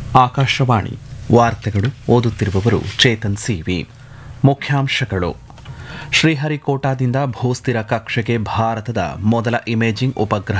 ಆಕಾಶವಾಣಿ ವಾರ್ತೆಗಳು ಓದುತ್ತಿರುವವರು ಚೇತನ್ ಸಿವಿ ಮುಖ್ಯಾಂಶಗಳು ಶ್ರೀಹರಿಕೋಟಾದಿಂದ ಭೂಸ್ಥಿರ ಕಕ್ಷೆಗೆ ಭಾರತದ ಮೊದಲ ಇಮೇಜಿಂಗ್ ಉಪಗ್ರಹ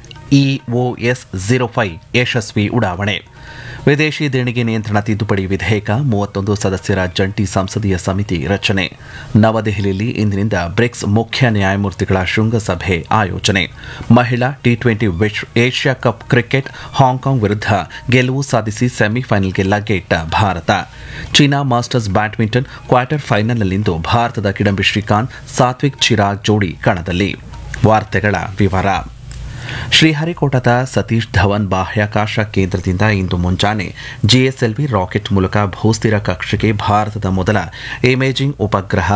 ಇಒಎಸ್ ಝೀರೋ ಫೈವ್ ಯಶಸ್ವಿ ಉಡಾವಣೆ ವಿದೇಶಿ ದೇಣಿಗೆ ನಿಯಂತ್ರಣ ತಿದ್ದುಪಡಿ ವಿಧೇಯಕ ಮೂವತ್ತೊಂದು ಸದಸ್ಯರ ಜಂಟಿ ಸಂಸದೀಯ ಸಮಿತಿ ರಚನೆ ನವದೆಹಲಿಯಲ್ಲಿ ಇಂದಿನಿಂದ ಬ್ರಿಕ್ಸ್ ಮುಖ್ಯ ನ್ಯಾಯಮೂರ್ತಿಗಳ ಶೃಂಗಸಭೆ ಆಯೋಜನೆ ಮಹಿಳಾ T twenty Asia cup cricket Hong Kong ವಿರುದ್ಧ ಗೆಲುವು ಸಾಧಿಸಿ ಸೆಮಿಫೈನಲ್ಗೆ ಲಗ್ಗೆಯಿಟ್ಟ Bharat China masters badminton quarter ಫೈನಲ್ನಲ್ಲಿಂದು ಭಾರತದ ಕಿಡಂಬಿ ಶ್ರೀಕಾಂತ್ ಸಾತ್ವಿಕ್ ಚಿರಾಗ್ ಜೋಡಿ ಕಣದಲ್ಲಿ ವಾರ್ತೆಗಳ ವಿವರ ಶ್ರೀಹರಿಕೋಟದ ಸತೀಶ್ ಧವನ್ ಬಾಹ್ಯಾಕಾಶ ಕೇಂದ್ರದಿಂದ ಇಂದು ಮುಂಜಾನೆ ಜಿಎಸ್ಎಲ್ವಿ ರಾಕೆಟ್ ಮೂಲಕ ಭೂಸ್ಥಿರ ಕಕ್ಷೆಗೆ ಭಾರತದ ಮೊದಲ ಇಮೇಜಿಂಗ್ ಉಪಗ್ರಹ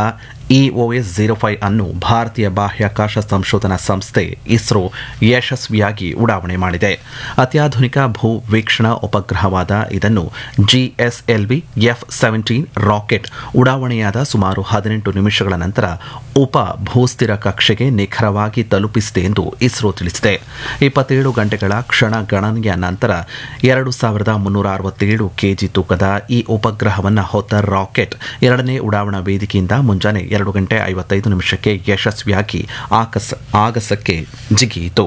ಇಒಎಸ್ ಝೀರೋ ಫೈವ್ ಅನ್ನು ಭಾರತೀಯ ಬಾಹ್ಯಾಕಾಶ ಸಂಶೋಧನಾ ಸಂಸ್ಥೆ ಇಸ್ರೋ ಯಶಸ್ವಿಯಾಗಿ ಉಡಾವಣೆ ಮಾಡಿದೆ ಅತ್ಯಾಧುನಿಕ ಭೂ ವೀಕ್ಷಣಾ ಉಪಗ್ರಹವಾದ ಇದನ್ನು ಜಿಎಸ್ಎಲ್ವಿ ಎಫ್ ಸೆವೆಂಟೀನ್ ರಾಕೆಟ್ ಉಡಾವಣೆಯಾದ ಸುಮಾರು ಹದಿನೆಂಟು ನಿಮಿಷಗಳ ನಂತರ ಉಪ ಭೂಸ್ಥಿರ ಕಕ್ಷೆಗೆ ನಿಖರವಾಗಿ ತಲುಪಿಸಿದೆ ಎಂದು ಇಸ್ರೋ ತಿಳಿಸಿದೆ ಇಪ್ಪತ್ತೇಳು ಗಂಟೆಗಳ ಕ್ಷಣ ಗಣನೆಯ ನಂತರ ಎರಡು ಸಾವಿರದ ಮುನ್ನೂರ ಅರವತ್ತೇಳು ಕೆಜಿ ತೂಕದ ಈ ಉಪಗ್ರಹವನ್ನು ಹೊತ್ತ ರಾಕೆಟ್ ಎರಡನೇ ಉಡಾವಣಾ ವೇದಿಕೆಯಿಂದ ಮುಂಜಾನೆ ಎರಡು ಗಂಟೆ ಐವತ್ತೈದು ನಿಮಿಷಕ್ಕೆ ಯಶಸ್ವಿಯಾಗಿ ಆಕಸ್ ಆಗಸಕ್ಕೆ ಜಿಗಿಯಿತು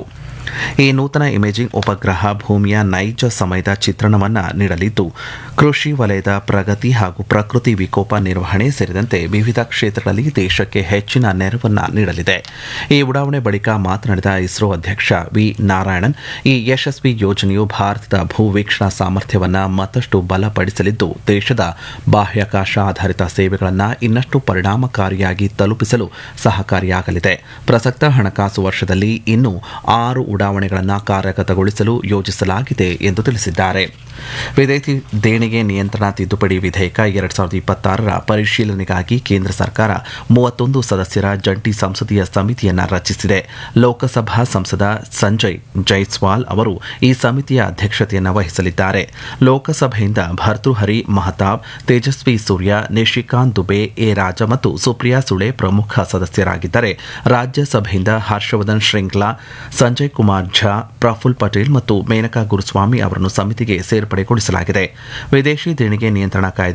ಈ ನೂತನ ಇಮೇಜಿಂಗ್ ಉಪಗ್ರಹ ಭೂಮಿಯ ನೈಜ ಸಮಯದ ಚಿತ್ರಣವನ್ನು ನೀಡಲಿದ್ದು ಕೃಷಿ ವಲಯದ ಪ್ರಗತಿ ಹಾಗೂ ಪ್ರಕೃತಿ ವಿಕೋಪ ನಿರ್ವಹಣೆ ಸೇರಿದಂತೆ ವಿವಿಧ ಕ್ಷೇತ್ರಗಳಲ್ಲಿ ದೇಶಕ್ಕೆ ಹೆಚ್ಚಿನ ನೆರವನ್ನು ನೀಡಲಿದೆ ಈ ಉಡಾವಣೆ ಬಳಿಕ ಮಾತನಾಡಿದ ಇಸ್ರೋ ಅಧ್ಯಕ್ಷ ವಿ ನಾರಾಯಣನ್ ಈ ಯಶಸ್ವಿ ಯೋಜನೆಯು ಭಾರತದ ಭೂ ವೀಕ್ಷಣಾ ಸಾಮರ್ಥ್ಯವನ್ನು ಮತ್ತಷ್ಟು ಬಲಪಡಿಸಲಿದ್ದು ದೇಶದ ಬಾಹ್ಯಾಕಾಶ ಆಧಾರಿತ ಸೇವೆಗಳನ್ನು ಇನ್ನಷ್ಟು ಪರಿಣಾಮಕಾರಿಯಾಗಿ ತಲುಪಿಸಲು ಸಹಕಾರಿಯಾಗಲಿದೆ ಪ್ರಸಕ್ತ ಹಣಕಾಸು ವರ್ಷದಲ್ಲಿ ಇನ್ನೂ ಆರು ಉಡಾವಣೆಗಳನ್ನು ಕಾರ್ಯಗತಗೊಳಿಸಲು ಯೋಜಿಸಲಾಗಿದೆ ಎಂದು ತಿಳಿಸಿದ್ದಾರೆ ವಿದೇಶಿ ದೇಣಿಗೆ ನಿಯಂತ್ರಣ ತಿದ್ದುಪಡಿ ವಿಧೇಯಕ ಎರಡ್ ಸಾವಿರದ ಇಪ್ಪತ್ತಾರರ ಪರಿಶೀಲನೆಗಾಗಿ ಕೇಂದ್ರ ಸರ್ಕಾರ ಮೂವತ್ತೊಂದು ಸದಸ್ಯರ ಜಂಟಿ ಸಂಸದೀಯ ಸಮಿತಿಯನ್ನು ರಚಿಸಿದೆ ಲೋಕಸಭಾ ಸಂಸದ ಸಂಜಯ್ ಜೈಸ್ವಾಲ್ ಅವರು ಈ ಸಮಿತಿಯ ಅಧ್ಯಕ್ಷತೆಯನ್ನು ವಹಿಸಲಿದ್ದಾರೆ ಲೋಕಸಭೆಯಿಂದ ಭರ್ತೃಹರಿ ಮಹತಾಬ್ ತೇಜಸ್ವಿ ಸೂರ್ಯ ನಿಶಿಕಾಂತ್ ದುಬೆ ಎ ರಾಜ ಮತ್ತು ಸುಪ್ರಿಯಾ ಸುಳೆ ಪ್ರಮುಖ ಸದಸ್ಯರಾಗಿದ್ದರೆ ರಾಜ್ಯಸಭೆಯಿಂದ ಹರ್ಷವರ್ಧನ್ ಶ್ರಿಂಗ್ಲಾ ಸಂಜಯ್ ಕುಮಾರ್ ಝಾ ಪ್ರಫುಲ್ ಪಟೇಲ್ ಮತ್ತು ಮೇನಕಾ ಗುರುಸ್ವಾಮಿ ಅವರನ್ನು ಸಮಿತಿಗೆ ಸೇರ್ಪಡೆಗೊಳಿಸಲಾಗಿದೆ ವಿದೇಶಿ ದೇಣಿಗೆ ನಿಯಂತ್ರಣ ಕಾಯ್ದೆ